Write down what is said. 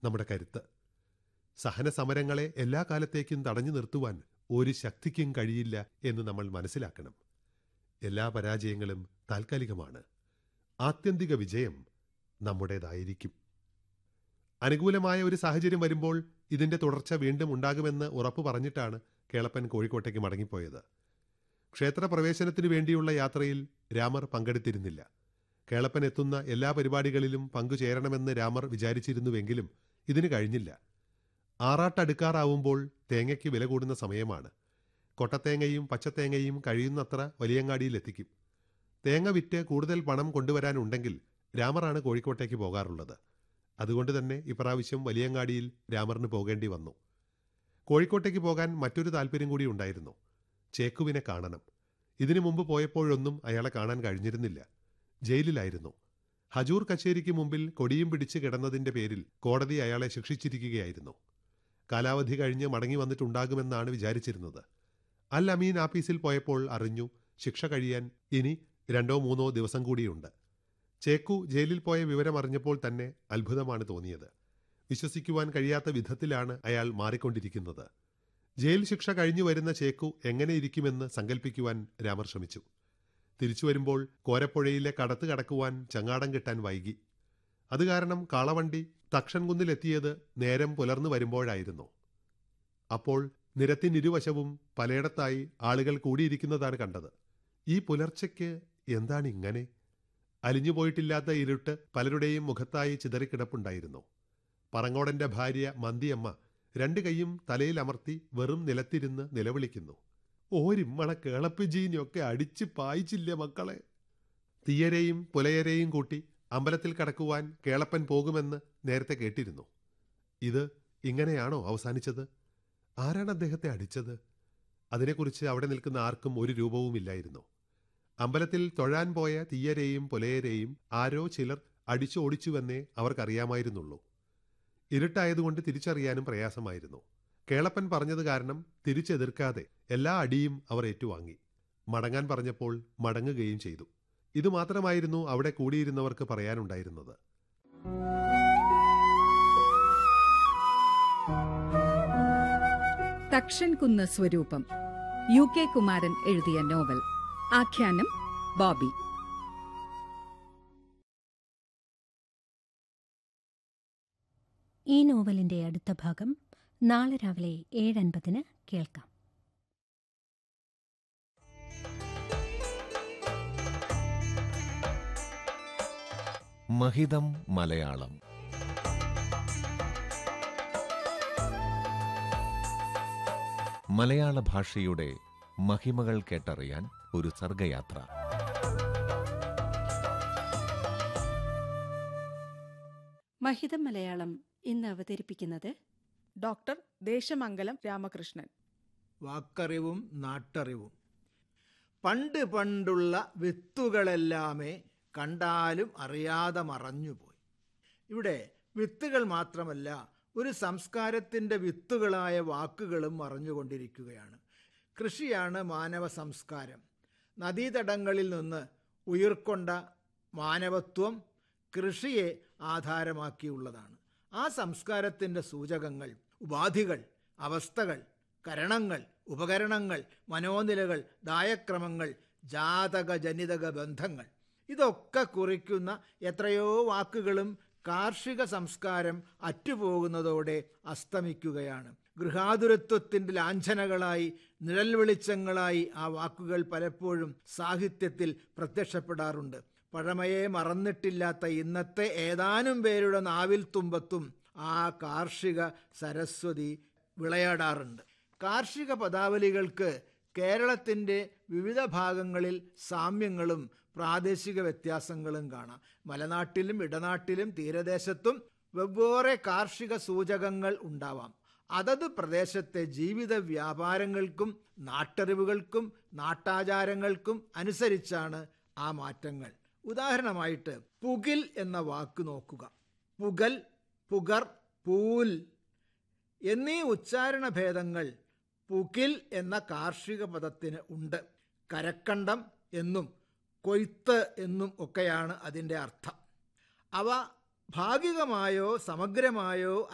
നമ്മുടെ കരുത്ത് സഹന സമരങ്ങളെ എല്ലാ കാലത്തേക്കും തടഞ്ഞു നിർത്തുവാൻ ഒരു ശക്തിക്കും കഴിയില്ല എന്ന് നമ്മൾ മനസ്സിലാക്കണം എല്ലാ പരാജയങ്ങളും താൽക്കാലികമാണ് ആത്യന്തിക വിജയം നമ്മുടേതായിരിക്കും അനുകൂലമായ ഒരു സാഹചര്യം വരുമ്പോൾ ഇതിന്റെ തുടർച്ച വീണ്ടും ഉണ്ടാകുമെന്ന് ഉറപ്പു പറഞ്ഞിട്ടാണ് കേളപ്പൻ കോഴിക്കോട്ടേക്ക് മടങ്ങിപ്പോയത് ക്ഷേത്രപ്രവേശനത്തിനു വേണ്ടിയുള്ള യാത്രയിൽ രാമർ പങ്കെടുത്തിരുന്നില്ല കേളപ്പൻ എത്തുന്ന എല്ലാ പരിപാടികളിലും പങ്കുചേരണമെന്ന് രാമർ വിചാരിച്ചിരുന്നുവെങ്കിലും ഇതിന് കഴിഞ്ഞില്ല ആറാട്ടടുക്കാറാവുമ്പോൾ തേങ്ങയ്ക്ക് വില കൂടുന്ന സമയമാണ് കൊട്ടത്തേങ്ങയും പച്ചത്തേങ്ങയും കഴിയുന്നത്ര വലിയങ്ങാടിയിലെത്തിക്കും തേങ്ങ വിറ്റ് കൂടുതൽ പണം കൊണ്ടുവരാനുണ്ടെങ്കിൽ രാമറാണ് കോഴിക്കോട്ടേക്ക് പോകാറുള്ളത് അതുകൊണ്ട് തന്നെ ഇപ്രാവശ്യം വലിയങ്ങാടിയിൽ രാമറിന് പോകേണ്ടി വന്നു കോഴിക്കോട്ടേക്ക് പോകാൻ മറ്റൊരു താല്പര്യം കൂടി ഉണ്ടായിരുന്നു ചേക്കുവിനെ കാണണം ഇതിനു മുമ്പ് പോയപ്പോഴൊന്നും അയാളെ കാണാൻ കഴിഞ്ഞിരുന്നില്ല ജയിലിലായിരുന്നു ഹജൂർ കച്ചേരിക്ക് മുമ്പിൽ കൊടിയും പിടിച്ച് കിടന്നതിന്റെ പേരിൽ കോടതി അയാളെ ശിക്ഷിച്ചിരിക്കുകയായിരുന്നു കാലാവധി കഴിഞ്ഞ് മടങ്ങി വന്നിട്ടുണ്ടാകുമെന്നാണ് വിചാരിച്ചിരുന്നത് അൽ അമീൻ ആഫീസിൽ പോയപ്പോൾ അറിഞ്ഞു ശിക്ഷ കഴിയാൻ ഇനി രണ്ടോ മൂന്നോ ദിവസം കൂടിയുണ്ട് ചേക്കു ജയിലിൽ പോയ വിവരം അറിഞ്ഞപ്പോൾ തന്നെ അത്ഭുതമാണ് തോന്നിയത് വിശ്വസിക്കുവാൻ കഴിയാത്ത വിധത്തിലാണ് അയാൾ മാറിക്കൊണ്ടിരിക്കുന്നത് ജയിൽ ശിക്ഷ കഴിഞ്ഞു വരുന്ന ചേക്കു എങ്ങനെ ഇരിക്കുമെന്ന് സങ്കല്പിക്കുവാൻ രാമർ ശ്രമിച്ചു തിരിച്ചു വരുമ്പോൾ കോരപ്പുഴയിലെ കടത്ത് കടക്കുവാൻ ചങ്ങാടം കിട്ടാൻ വൈകി അത് കാരണം കാളവണ്ടി തക്ഷൻകുന്നിലെത്തിയത് നേരം പുലർന്നു വരുമ്പോഴായിരുന്നു അപ്പോൾ നിരത്തിനിരുവശവും പലയിടത്തായി ആളുകൾ കൂടിയിരിക്കുന്നതാണ് കണ്ടത് ഈ പുലർച്ചയ്ക്ക് എന്താണ് ഇങ്ങനെ അലിഞ്ഞുപോയിട്ടില്ലാത്ത ഇരുട്ട് പലരുടെയും മുഖത്തായി ചിതറിക്കിടപ്പുണ്ടായിരുന്നു പറങ്ങോടന്റെ ഭാര്യ മന്തിയമ്മ രണ്ട് കൈയും തലയിൽ അമർത്തി വെറും നിലത്തിരുന്ന് നിലവിളിക്കുന്നു ഓരിമ്മളെ കേളപ്പിജീനിയൊക്കെ അടിച്ച് പായിച്ചില്ലേ മക്കളെ തീയരെയും പുലയരെയും കൂട്ടി അമ്പലത്തിൽ കടക്കുവാൻ കേളപ്പൻ പോകുമെന്ന് നേരത്തെ കേട്ടിരുന്നു ഇത് ഇങ്ങനെയാണോ അവസാനിച്ചത് ആരാണ് അദ്ദേഹത്തെ അടിച്ചത് അതിനെക്കുറിച്ച് അവിടെ നിൽക്കുന്ന ആർക്കും ഒരു രൂപവുമില്ലായിരുന്നു അമ്പലത്തിൽ തൊഴാൻ പോയ തീയരെയും പുലയരെയും ആരോ ചിലർ അടിച്ചു ഓടിച്ചുവെന്നേ അവർക്കറിയാമായിരുന്നുള്ളൂ ഇരുട്ടായതുകൊണ്ട് തിരിച്ചറിയാനും പ്രയാസമായിരുന്നു കേളപ്പൻ പറഞ്ഞത് കാരണം തിരിച്ചെതിർക്കാതെ എല്ലാ അടിയും അവർ ഏറ്റുവാങ്ങി മടങ്ങാൻ പറഞ്ഞപ്പോൾ മടങ്ങുകയും ചെയ്തു ഇതുമാത്രമായിരുന്നു അവിടെ കൂടിയിരുന്നവർക്ക് പറയാനുണ്ടായിരുന്നത് തക്ഷൻ കുന്ന് സ്വരൂപം യു കെ കുമാരൻ എഴുതിയ നോവൽ ആഖ്യാനം ബോബി ഈ നോവലിന്റെ അടുത്ത ഭാഗം നാളെ രാവിലെ ഏഴ് അൻപതിന് കേൾക്കാം മഹിതം മലയാളം മലയാള ഭാഷയുടെ മഹിമകൾ കേട്ടറിയാൻ ഒരു സർഗയാത്ര മഹിതം മലയാളം ഇന്ന് അവതരിപ്പിക്കുന്നത് ഡോക്ടർ ദേശമംഗലം രാമകൃഷ്ണൻ വാക്കറിവും നാട്ടറിവും പണ്ട് പണ്ടുള്ള വിത്തുകളെല്ലാമേ കണ്ടാലും അറിയാതെ മറഞ്ഞുപോയി ഇവിടെ വിത്തുകൾ മാത്രമല്ല ഒരു സംസ്കാരത്തിൻ്റെ വിത്തുകളായ വാക്കുകളും മറഞ്ഞുകൊണ്ടിരിക്കുകയാണ് കൃഷിയാണ് മാനവ സംസ്കാരം നദീതടങ്ങളിൽ നിന്ന് ഉയർക്കൊണ്ട മാനവത്വം കൃഷിയെ ആധാരമാക്കിയുള്ളതാണ് ആ സംസ്കാരത്തിൻ്റെ സൂചകങ്ങൾ ഉപാധികൾ അവസ്ഥകൾ കരണങ്ങൾ ഉപകരണങ്ങൾ മനോനിലകൾ ദായക്രമങ്ങൾ ജാതക ജനിതക ബന്ധങ്ങൾ ഇതൊക്കെ കുറിക്കുന്ന എത്രയോ വാക്കുകളും കാർഷിക സംസ്കാരം അറ്റുപോകുന്നതോടെ അസ്തമിക്കുകയാണ് ഗൃഹാതുരത്വത്തിൻ്റെ ലാഞ്ചനകളായി നിഴൽ വെളിച്ചങ്ങളായി ആ വാക്കുകൾ പലപ്പോഴും സാഹിത്യത്തിൽ പ്രത്യക്ഷപ്പെടാറുണ്ട് പഴമയെ മറന്നിട്ടില്ലാത്ത ഇന്നത്തെ ഏതാനും പേരുടെ നാവിൽ തുമ്പത്തും ആ കാർഷിക സരസ്വതി വിളയാടാറുണ്ട് കാർഷിക പദാവലികൾക്ക് കേരളത്തിൻ്റെ വിവിധ ഭാഗങ്ങളിൽ സാമ്യങ്ങളും പ്രാദേശിക വ്യത്യാസങ്ങളും കാണാം മലനാട്ടിലും ഇടനാട്ടിലും തീരദേശത്തും വെവ്വേറെ കാർഷിക സൂചകങ്ങൾ ഉണ്ടാവാം അതത് പ്രദേശത്തെ ജീവിത വ്യാപാരങ്ങൾക്കും നാട്ടറിവുകൾക്കും നാട്ടാചാരങ്ങൾക്കും അനുസരിച്ചാണ് ആ മാറ്റങ്ങൾ ഉദാഹരണമായിട്ട് പുകിൽ എന്ന വാക്ക് നോക്കുക പുകൽ പുകർ പൂൽ എന്നീ ഉച്ചാരണ ഭേദങ്ങൾ പുകിൽ എന്ന കാർഷിക പദത്തിന് ഉണ്ട് കരക്കണ്ടം എന്നും കൊയ്ത്ത് എന്നും ഒക്കെയാണ് അതിൻ്റെ അർത്ഥം അവ ഭാഗികമായോ സമഗ്രമായോ